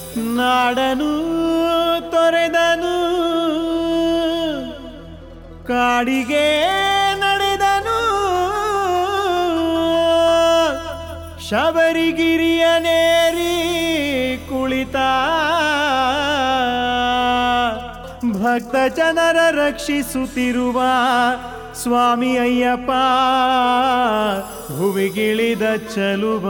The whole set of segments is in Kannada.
ನಾಡನು ತೊರೆದನು ಕಾಡಿಗೆ ನಡೆದನು ಶಬರಿಗಿರಿಯ ನೇರಿ ಕುಳಿತ ಭಕ್ತ ಜನರ ರಕ್ಷಿಸುತ್ತಿರುವ ಸ್ವಾಮಿ ಅಯ್ಯಪ್ಪ ಭುವಿಗಿಳಿದ ಚಲುವ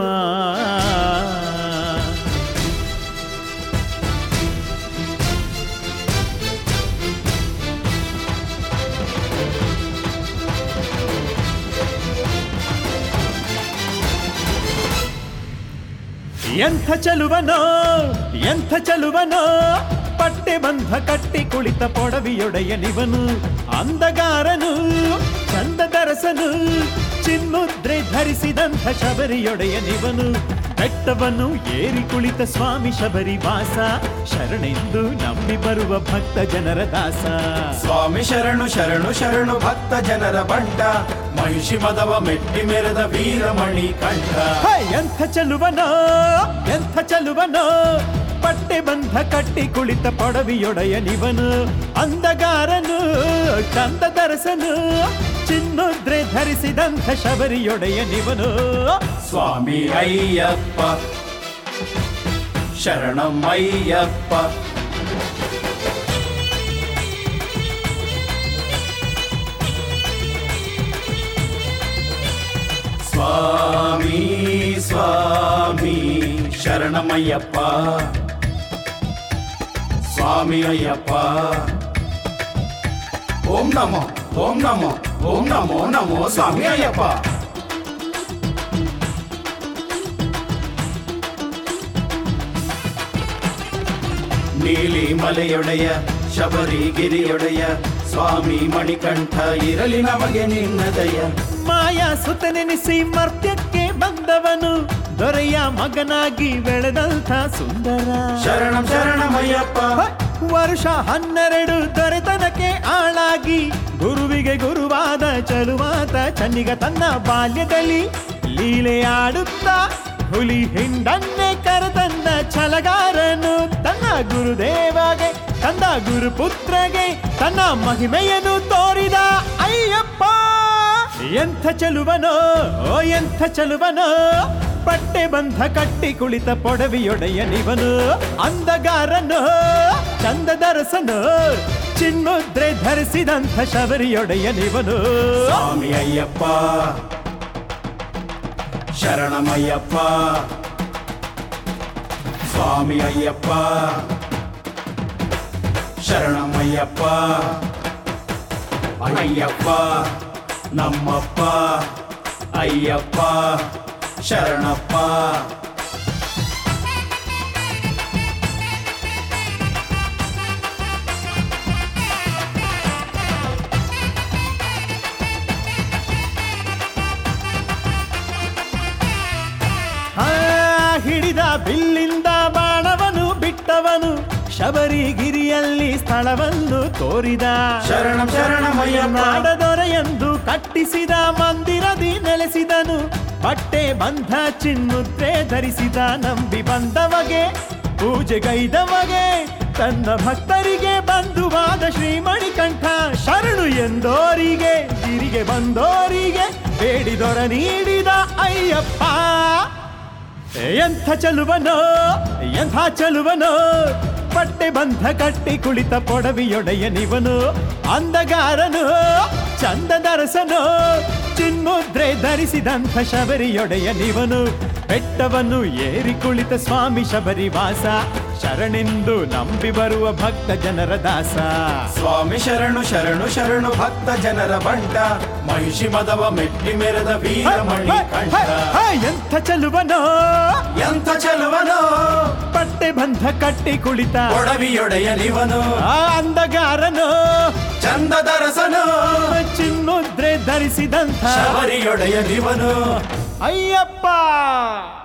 ಎಂಥ ಚಲುವನೋ ಎಂಥ ಚಲುವನೋ ಪಟ್ಟೆ ಬಂಧ ಕಟ್ಟಿ ಕುಳಿತ ಪೊಡವಿಯೊಡೆಯ ನಿವನು ಅಂದಗಾರನು ಚಂದದರಸನು ಚಿನ್ಮುದ್ರೆ ಧರಿಸಿದಂಥ ಶಬರಿಯೊಡೆಯ ನಿವನು ಬೆಟ್ಟವನ್ನು ಏರಿ ಕುಳಿತ ಸ್ವಾಮಿ ಶಬರಿ ವಾಸ ಶರಣೆಂದು ನಂಬಿ ಬರುವ ಭಕ್ತ ಜನರ ದಾಸ ಸ್ವಾಮಿ ಶರಣು ಶರಣು ಶರಣು ಭಕ್ತ ಜನರ ಬಂಟ ಮಹಿಷಿ ಮದವ ಮೆಟ್ಟಿ ಮೆರೆದ ವೀರಮಣಿ ಕಂಠ ಹೇ, ಎಂಥ ಚಲುವನೋ ಎಂಥ ಚಲುವನೋ ಪಟ್ಟೆ ಬಂಧ ಕಟ್ಟಿ ಕುಳಿತ ಪೊಡವಿಯೊಡೆಯ ನಿವನು ಅಂದಗಾರನು ಚಂದದರಸನು ಚಿನ್ನುದ್ರೆ ಧರಿಸಿದಂಥ ಶಬರಿಯೊಡೆಯ ನಿವನು ಸ್ವಾಮಿ ಅಯ್ಯಪ್ಪ ಶರಣಂ ಅಯ್ಯಪ್ಪ ಸ್ವಾಮಿ ಸ್ವಾಮಿ ಶರಣಮಯ್ಯಪ್ಪ ಸ್ವಾಮಿ ಅಯ್ಯಪ್ಪ ಓಂ ನಮೋ ಓಂ ನಮೋ ಓಂ ನಮೋ ನಮೋ ಸ್ವಾಮಿ ಅಯ್ಯಪ್ಪ ನೀಲಿ ಮಲೆಯೊಡೆಯ ಶಬರಿಗಿರಿಯೊಡೆಯ ಸ್ವಾಮಿ ಮಣಿಕಂಠ ಇರಲಿ ನಮಗೆ ನಿನ್ನದಯ ಮಾಯಾ ಸುತನೆನಿಸಿ ಮರ್ತ್ಯಕ್ಕೆ ಬಂದವನು ದೊರೆಯ ಮಗನಾಗಿ ಬೆಳೆದಂಥ ಸುಂದರ ಶರಣಂ ಶರಣಮಯ್ಯಪ್ಪ ಹ! ವರ್ಷ ಹನ್ನೆರಡು ದೊರೆತನಕ್ಕೆ ಆಳಾಗಿ ಗುರುವಿಗೆ ಗುರುವಾದ ಚಲುವಾತ ಚನ್ನಿಗ ತನ್ನ ಬಾಲ್ಯದಲ್ಲಿ ಲೀಲೆ ಆಡುತ್ತಾ ಹುಲಿ ಹಿಂಡನ್ನೇ ಕರೆತಂದ ಛಲಗಾರನು ತನ್ನ ಗುರುದೇವಗೆ ತಂದ ಗುರುಪುತ್ರಗೆ ತನ್ನ ಮಹಿಮೆಯನ್ನು ತೋರಿದ ಅಯ್ಯಪ್ಪ ಎಂಥ ಚಲುವನೋ ಓ ಎಂಥ ಚಲುವನೋ ಪಟ್ಟೆ ಬಂಧ ಕಟ್ಟಿ ಕುಳಿತ ಪೊಡವಿಯೊಡೆಯ ನಿವನು ಅಂದಗಾರನು ಚಂದದರಸನು ಚಿನ್ಮುದ್ರೆ ಧರಿಸಿದಂಥ ಶಬರಿಯೊಡೆಯ ನಿವನು ಸ್ವಾಮಿ ಅಯ್ಯಪ್ಪ ಶರಣಮಯ್ಯಪ್ಪ ಸ್ವಾಮಿ ಅಯ್ಯಪ್ಪ ಶರಣಮಯ್ಯಪ್ಪ ಅಯ್ಯಪ್ಪ ನಮ್ಮಪ್ಪ ಅಯ್ಯಪ್ಪ ಶರಣಪ್ಪ ಆ, ಹಿಡಿದ ಬಿಲ್ಲಿಂದ ಬಾಣವನು ಬಿಟ್ಟವನು ಶಬರಿಗಿರಿಯಲ್ಲಿ ಸ್ಥಳವನ್ನು ತೋರಿದ ಶರಣಂ ಶರಣಮಯ್ಯಪ್ಪ ನಾಡದೊರೆಯೆಂದು ಕಟ್ಟಿಸಿದ ಮಂದಿರದಿ ನೆಲೆಸಿದನು ಬಟ್ಟೆ ಬಂಧ ಚಿನ್ನುದ್ರೆ ಧರಿಸಿದ ನಂಬಿ ಬಂದವಗೆ ಪೂಜೆಗೈದವಗೆ ತನ್ನ ಭಕ್ತರಿಗೆ ಬಂಧುವಾದ ಶ್ರೀಮಣಿಕಂಠ ಶರಣು ಎಂದೋರಿಗೆ ಗಿರಿಗೆ ಬಂದೋರಿಗೆ ಬೇಡಿದೊರ ನೀಡಿದ ಅಯ್ಯಪ್ಪ ಎಂಥ ಚಲುವನೋ ಎಂಥ ಚಲುವನೋ ಪಟ್ಟೆ ಬಂಧ ಕಟ್ಟಿ ಕುಳಿತ ಪೊಡವಿಯೊಡೆಯ ನಿವನು ಅಂದಗಾರನು ಚಂದದರಸನು ಚಿನ್ಮುದ್ರೆ ಧರಿಸಿದಂಥ ಶಬರಿಯೊಡೆಯ ನಿವನು ಬೆಟ್ಟವನ್ನು ಏರಿ ಕುಳಿತ ಸ್ವಾಮಿ ಶಬರಿ ವಾಸ ಶರಣೆಂದು ನಂಬಿ ಬರುವ ಭಕ್ತ ಜನರ ದಾಸ ಸ್ವಾಮಿ ಶರಣು ಶರಣು ಶರಣು ಭಕ್ತ ಜನರ ಬಂಟ ಮಹಿಷಿ ಮದವ ಮೆಟ್ಟಿ ಮೆರೆದ ವೀರಮಣಿ ಕಂಠ ಹೇ, ಎಂಥ ಚಲುವನೋ ಎಂಥ ಚಲುವನೋ ಪಟ್ಟೆ ಬಂಧ ಕಟ್ಟಿ ಕುಳಿತ ಒಡವಿಯೊಡೆಯ ನಿವನು ಆ ಅಂದಗಾರನು ಚಂದದರಸನು ಚಿನ್ಮುದ್ರೆ ಧರಿಸಿದಂಥ ಶಬರಿಯೊಡೆಯ ನಿವನು ಅಯ್ಯಪ್ಪ